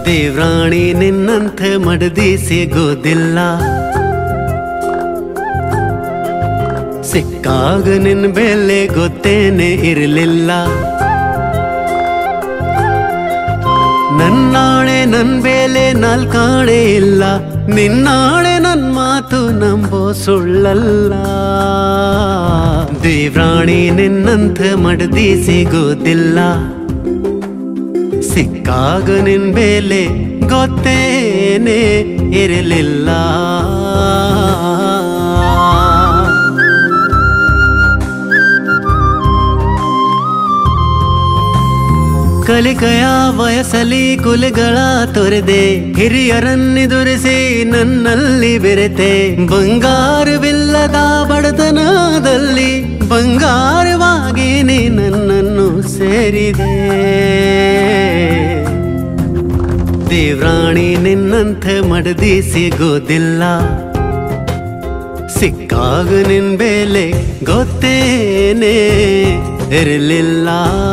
ದೇವ್ರಾಣಿ ನಿನ್ನಂಥ ಮಡದಿ ಸಿಗೋದಿಲ್ಲ ಸಿಕ್ಕಾಗ ನಿನ್ ಬೆಲೆ ಗೊತ್ತೇನೆ ಇರಲಿಲ್ಲ ನನ್ನಾಳೆ ನನ್ ಬೇಲೆ ನಾಲ್ಕಾಣೆ ಇಲ್ಲ ನಿನ್ನಾಳೆ ನನ್ ಮಾತು ನಂಬೋ ಸುಳ್ಳಲ್ಲ ದೇವ್ರಾಣಿ ನಿನ್ನಂಥ ಮಡದಿ ಸಿಗೋದಿಲ್ಲ ಸಿಕ್ಕಾಗ ನಿನ್ ಬೇಲೆ ಗೊತ್ತೇನೆ ಇರಲಿಲ್ಲ ಕಲಿಕೆಯ ವಯಸ್ಸಲಿ ಕುಲಿಗಳ ತೊರೆದೆ ಹಿರಿಯರನ್ನೆದುರಿಸಿ ನನ್ನಲ್ಲಿ ಬೆರೆತೆ ಬಂಗಾರವಿಲ್ಲದ ಬಡತನದಲ್ಲಿ ಬಂಗಾರವಾಗಿ ನೀ ನನ್ನನ್ನು ಸೇರಿದೆ ದೇವ್ರಾಣಿ ನಿನ್ನಂಥ ಮಡದಿ ಸಿಗೋದಿಲ್ಲ ಸಿಕ್ಕಾಗ ನಿನ್ ಬೆಲೆ ಗೊತ್ತೇನೆ ಇರಲಿಲ್ಲ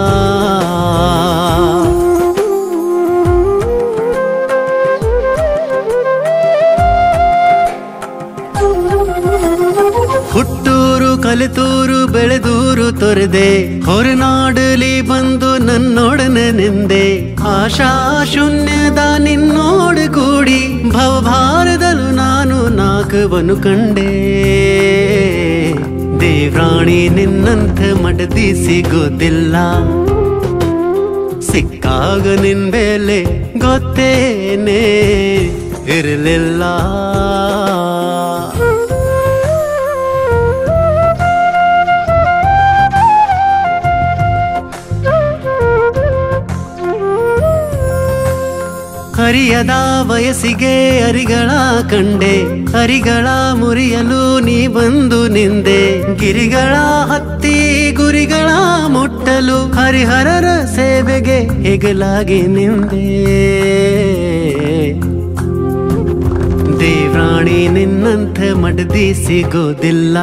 ಹುಟ್ಟೂರು ಕಲಿತೂರು ಬೆಳೆದೂರು ತೊರೆದೆ ಹೊರನಾಡಲಿ ಬಂದು ನನ್ನೊಡನೆ ನಿಂದೆ ಆಶಾ ಶೂನ್ಯದ ನಿನ್ನೋಡು ಕೂಡಿ ಭವಭಾರದಲ್ಲೂ ನಾನು ನಾಗವನು ಕಂಡೆ ದೇವ್ರಾಣಿ ನಿನ್ನಂಥ ಮಡದಿ ಸಿಗೋದಿಲ್ಲ ಸಿಕ್ಕಾಗ ನಿನ್ ಬೆಲೆ ಗೊತ್ತೇನೆ ಇರಲಿಲ್ಲ ಹರಿಯದ ವಯಸ್ಸಿಗೆ ಅರಿಗಳ ಕಂಡೆ ಹರಿಗಳ ಮುರಿಯಲು ನೀ ಬಂದು ನಿಂದೆ ಗಿರಿಗಳ ಹತ್ತಿ ಗುರಿಗಳ ಮುಟ್ಟಲು ಹರಿಹರರ ಸೇವೆಗೆ ಹೆಗಲಾಗಿ ನಿಂದೆ ದೇವ್ರಾಣಿ ನಿನ್ನಂಥ ಮಡದಿ ಸಿಗೋದಿಲ್ಲ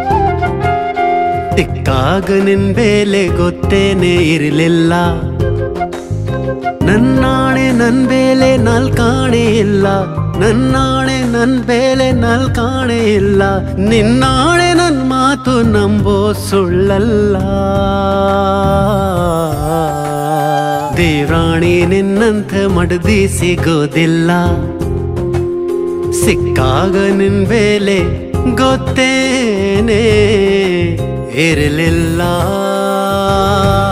ಸಿಕ್ಕಾಗ ನಿನ್ ಬೇಲೆ ಗೊತ್ತೇನೆ ಇರಲಿಲ್ಲ ನನ್ನಾಣೆ ನನ್ ಬೇಲೆ ನಾಲ್ಕಾಣೆ ಇಲ್ಲ ನನ್ನಾಣೆ ನನ್ ಬೇಲೆ ನಾಲ್ಕಾಣೆ ಇಲ್ಲ ನಿನ್ನಾಣೆ ನನ್ ಮಾತು ನಂಬೋ ಸುಳ್ಳಲ್ಲ ದೇವ್ರಾಣಿ ನಿನ್ನಂಥ ಮಡದಿ ಸಿಗೋದಿಲ್ಲ ಸಿಕ್ಕಾಗ ನಿನ್ ಬೇಲೆ ಗೊತ್ತೇನೆ ಇರಲಿಲ್ಲ